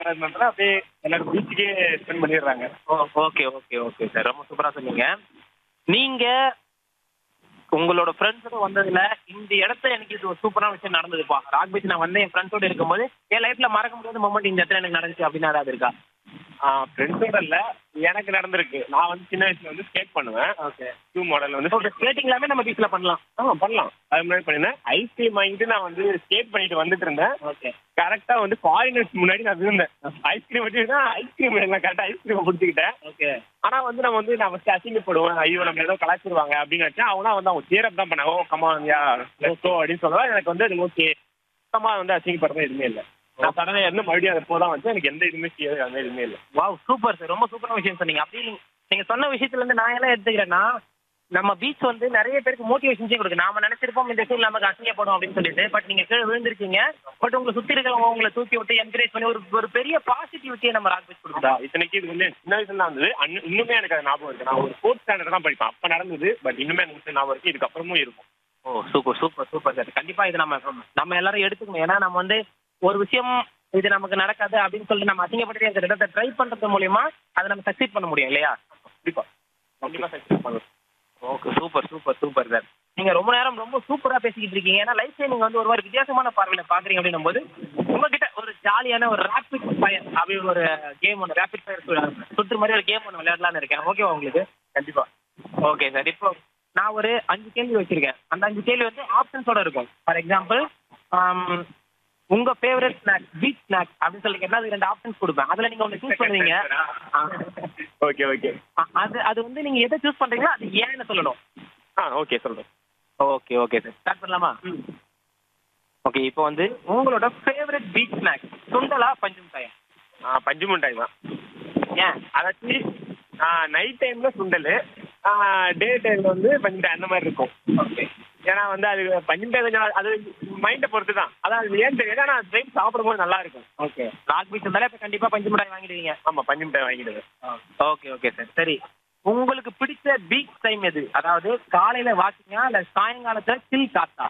இருக்கிறதுனால அப்படியே எல்லாரும் பீச்சுக்கே ஸ்பெண்ட் பண்ணிடுறாங்க oh okay okay okay sir ரொம்ப சூப்பரா சொன்னீங்க நீங்க உங்களோட ஃப்ரெண்ட்ஸோட வந்ததுல இந்த இடத்துல எனக்கு இது ஒரு சூப்பரான விஷயம் நடந்ததுப்பா ராக் பீச் நான் வந்து என் ஃப்ரெண்ட்ஸோட இருக்கும்போது என் லைஃப்ல மறக்க முடியாத மொமெண்ட் இந்த இடத்துல எனக்கு நடந்துச்சு அப்படின்னு ஏதாவது இருக்கா ஃப்ரெண்ட்ஸோட இல்ல எனக்கு நடந்திருக்கு நான் வந்து சின்ன வயசுல வந்து ஸ்கேட் பண்ணுவேன் ஓகே டூ மாடல் வந்து ஓகே ஸ்கேட்டிங் எல்லாமே நம்ம பீச்ல பண்ணலாம் ஆ பண்ணலாம் அது முன்னாடி பண்ணிருந்தேன் ஐஸ்கிரீம் வாங்கிட்டு நான் வந்து ஸ்கேட் பண்ணிட்டு வந்துட்டு இருந்தேன் ஓகே கரெக்டா வந்து ஃபாரினர்ஸ் முன்னாடி நான் விழுந்தேன் ஐஸ்கிரீம் வச்சுக்கிட்டா ஐஸ்கிரீம் நான் கரெக்டா ஐஸ்கிரீம் பிடிச்சிக்கிட்டேன் ஓகே ஆனா வந்து நம்ம வந்து நான் ஃபர்ஸ்ட் அசிங்கப்படுவேன் ஐயோ நம்ம ஏதோ கலாச்சிருவாங்க அப்படின்னு நினைச்சா அவனா வந்து அவங்க சீரப் தான் பண்ணாங்க ஓ கமான் யா லெட்ஸ் கோ அப்படின்னு சொல்லலாம் எனக்கு வந்து அது ஓகே சுத்தமா வந்து அசிங்கப்படுறது எதுவுமே இல்லை நான் சடனா இருந்து மறுபடியும் அதை போதான் வந்து எனக்கு எந்த இதுவுமே செய்யாது அந்த எதுவுமே இல்லை வாவ் சூப்பர் சார் ரொம்ப சூப்பரான விஷயம் சொன்னீங்க அப்படி நீங்க நீங்க சொன்ன விஷயத்துல இருந்து நான் என்ன எடுத்துக்கிறேன்னா நம்ம பீச் வந்து நிறைய பேருக்கு மோட்டிவேஷன்ஸே கொடுக்கு நாம நினைச்சிருப்போம் இந்த சீன் நமக்கு அசிங்கப்படும் அப்படின்னு சொல்லிட்டு பட் நீங்க கீழே விழுந்திருக்கீங்க பட் உங்களை சுத்தி இருக்கிறவங்க உங்களை தூக்கி விட்டு என்கரேஜ் பண்ணி ஒரு ஒரு பெரிய பாசிட்டிவிட்டியை நம்ம ராக் பீச் கொடுக்குறோம் அதான் இத்தனைக்கு இது வந்து சின்ன வயசுல தான் இருந்தது அன்னு- இன்னுமே எனக்கு அது ஞாபகம் இருக்கு நான் ஒரு ஃபோர்த் ஸ்டாண்டர்ட் தான் படிப்பேன் அப்ப நடந்தது பட் இன்னுமே எனக்கு ஞாபகம் இருக்கு இதுக்கப்புறமும் இருக்கும் oh super super super sir கண்டிப்பா இது நம்ம நம்ம எல்லாரும் எடுத்துக்கணும் ஏன்னா நம்ம வந்து ஒரு விஷயம் இது நமக்கு நடக்காது அப்படின்னு சொல்லிட்டு நம்ம அசிங்கப்பட்டு அந்த இடத்தை ட்ரை பண்றது மூலியமா அதை நம்ம சக்சீட் பண்ண முடியும் இல்லையா கண்டிப்பா கண்டிப்பா சக்சஸ் பண்ணலாம் okay super super super sir நீங்க ரொம்ப நேரம் ரொம்ப சூப்பரா பேசிக்கிட்டு இருக்கீங்க ஏன்னா லைஃப்ல நீங்க வந்து ஒரு மாதிரி வித்தியாசமான பார்வையில பாக்குறீங்க அப்படின்னும் போது உங்ககிட்ட ஒரு ஜாலியான ஒரு ரேபிட் ஃபயர் அப்படி ஒரு கேம் ஒன்று ரேபிட் ஃபயர் சுற்று மாதிரி ஒரு கேம் ஒன்று விளையாடலாம்னு இருக்கேன் ஓகேவா உங்களுக்கு கண்டிப்பா ஓகே சார் இப்போ நான் ஒரு அஞ்சு கேள்வி வச்சிருக்கேன் அந்த அஞ்சு கேள்வி வந்து ஆப்ஷன்ஸோட இருக்கும் ஃபார் எக்ஸாம்பிள் உங்க ஃபேவரட் ஸ்நாக் பீச் ஸ்நாக் அப்படின்னு சொல்லி கேட்டா அது ரெண்டு ஆப்ஷன்ஸ் கொடுப்பேன் அதுல நீங்க ஒன்று சூஸ் பண்ணுவீங்க ஆ. ஓகே ஓகே அ- அது அது வந்து நீங்க எதை சூஸ் பண்றீங்களோ அது ஏன்னு சொல்லணும் ஆ ஓகே சொல்றேன் ஓகே ஓகே சார் ஸ்டார்ட் பண்ணலாமா ஓகே இப்போ வந்து உங்களோட ஃபேவரட் பீச் ஸ்நாக் சுண்டலா பஞ்சு மிட்டாயா ஆ பஞ்சு மிட்டாய் தான் ஏன் அதாச்சும் நைட் டைம்ல சுண்டல் டே டைம்ல வந்து பஞ்சு மிட்டாய் அந்த மாதிரி இருக்கும் ஓகே ஏன்னா வந்து அது பஞ்சு மிட்டாய் கொஞ்சம் அது மைண்டை பொறுத்து தான் அதான் அது ஏன் தெரியாது ஆனால் டைம் சாப்பிடும்போது நல்லா இருக்கும் ஓகே ராக் பீச் இருந்தாலே இப்போ கண்டிப்பா பஞ்சு மிட்டாய் வாங்கிடுவீங்க ஆமா பஞ்சு மிட்டாய் வாங்கிடுவேன் ஓகே ஓகே சார் சரி உங்களுக்கு பிடிச்ச பீச் டைம் எது அதாவது காலையில வாக்கிங்கா இல்ல சாயங்காலத்துல சில் காத்தா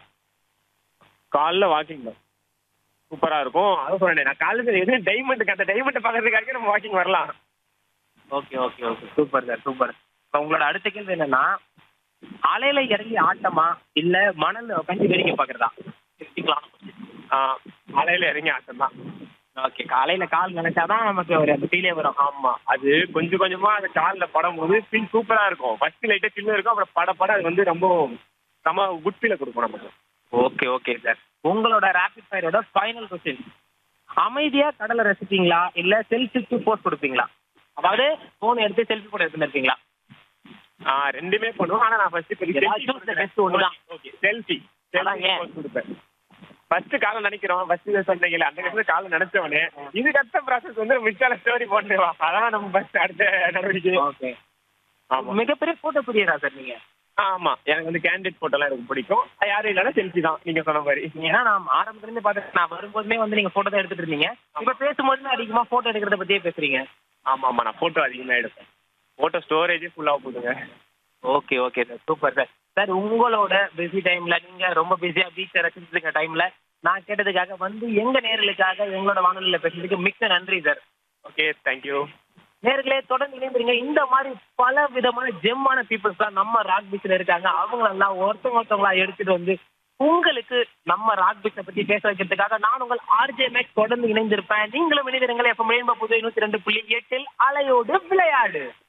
காலைல வாக்கிங் தான் சூப்பரா இருக்கும் அதான் சொன்னேன் நான் காலையில எது டைமண்ட் அந்த டைமண்ட் பார்க்கறதுக்காக நம்ம வாக்கிங் வரலாம் okay okay okay super sir super இப்போ உங்களோட அடுத்த கேள்வி என்னன்னா அலையில இறங்கி ஆட்டமா இல்ல மணல்ல உட்காந்து வேடிக்கை பாக்குறதா தெரிஞ்சுக்கலாம் ஆ, அலையில இறங்கி ஆட்டம் தான் ஓகே காலையில கால் நினைச்சாதான் நமக்கு ஒரு அந்த ஃபீலே வரும் ஆமா அது கொஞ்சம் கொஞ்சமா அந்த காலில் படும் போது ஃபீல் சூப்பரா இருக்கும் ஃபர்ஸ்ட் லைட்டா சின்ன இருக்கும் அப்புறம் பட பட அது வந்து ரொம்ப நம்ம குட் ஃபீலை கொடுக்கும் நமக்கு ஓகே ஓகே சார் உங்களோட ரேபிட் ஃபயரோட ஃபைனல் கொஸ்டின் அமைதியா கடலை ரசிப்பீங்களா இல்ல செல்ஃபிக்கு போஸ்ட் கொடுப்பீங்களா அதாவது போன் எடுத்து செல்ஃபி கூட எடுத்துன்னு இருப்பீங்களா ஆ, ரெண்டுமே பண்ணுவோம் ஆனா நான் ஃபர்ஸ்ட் ஏதாவது choose the best ஒண்ணுதான். ஓகே செல்ஃபி அதான் ஏன்? கொடுப்பேன் ஃபர்ஸ்ட் காலை நினைக்கிறோம் ஃபர்ஸ்ட் சொன்னீங்கல்ல அந்த நேரத்துல காலை நினைச்சவனே இதுக்கு அடுத்த ப்ராசஸ் வந்து மிச்சால ஸ்டோரி போட்டுவா அதான் நம்ம ஃபர்ஸ்ட் அடுத்த நடவடிக்கை ஓகே ஆமா மிகப்பெரிய போட்டோ பிரியரா சார் நீங்க ஆமா எனக்கு வந்து கேண்டிடேட் போட்டோலாம் எனக்கு பிடிக்கும் யாரும் இல்லைன்னா செல்ஃபி தான் நீங்க சொன்ன மாதிரி ஏன்னா நான் ஆரம்பத்துல இருந்து பார்த்தேன் நான் வரும்போதுமே வந்து நீங்க போட்டோ தான் எடுத்துட்டு இருந்தீங்க இப்ப பேசும்போதுமே அதிகமா போட்டோ எடுக்கிறத பத்தியே பேசுறீங்க ஆமா ஆமா நான் போட்டோ அதிகமா எடுப்பேன் போட்டோ ஸ்டோரேஜே ஃபுல்லா போட்டுங்க okay okay sir super sir sir உங்களோட பிஸி டைம்ல நீங்க ரொம்ப பிஸியா பீச்சை ரசிச்சுட்டு இருக்க டைம்ல நான் கேட்டதுக்காக வந்து எங்க நேர்களுக்காக எங்களோட வானொலியில பேசுறதுக்கு மிக்க நன்றி சார் ஓகே தேங்க்யூ நேர்களே தொடர்ந்து இணைந்துருங்க இந்த மாதிரி பல விதமான ஜெம்மான பீப்புள்ஸ் தான் நம்ம ராக் பீச்ல இருக்காங்க அவங்களெல்லாம் ஒருத்தவங்க ஒருத்தவங்களா எடுத்துட்டு வந்து உங்களுக்கு நம்ம ராக் பீச்சை பத்தி பேச வைக்கிறதுக்காக நான் உங்கள் ஆர்ஜே மேக் தொடர்ந்து இணைந்திருப்பேன் நீங்களும் இணைந்திருங்கள் எப்ப மேம்பா புதுவை நூத்தி ரெண்டு புள்ளி எட்டில் அலையோடு விளையாடு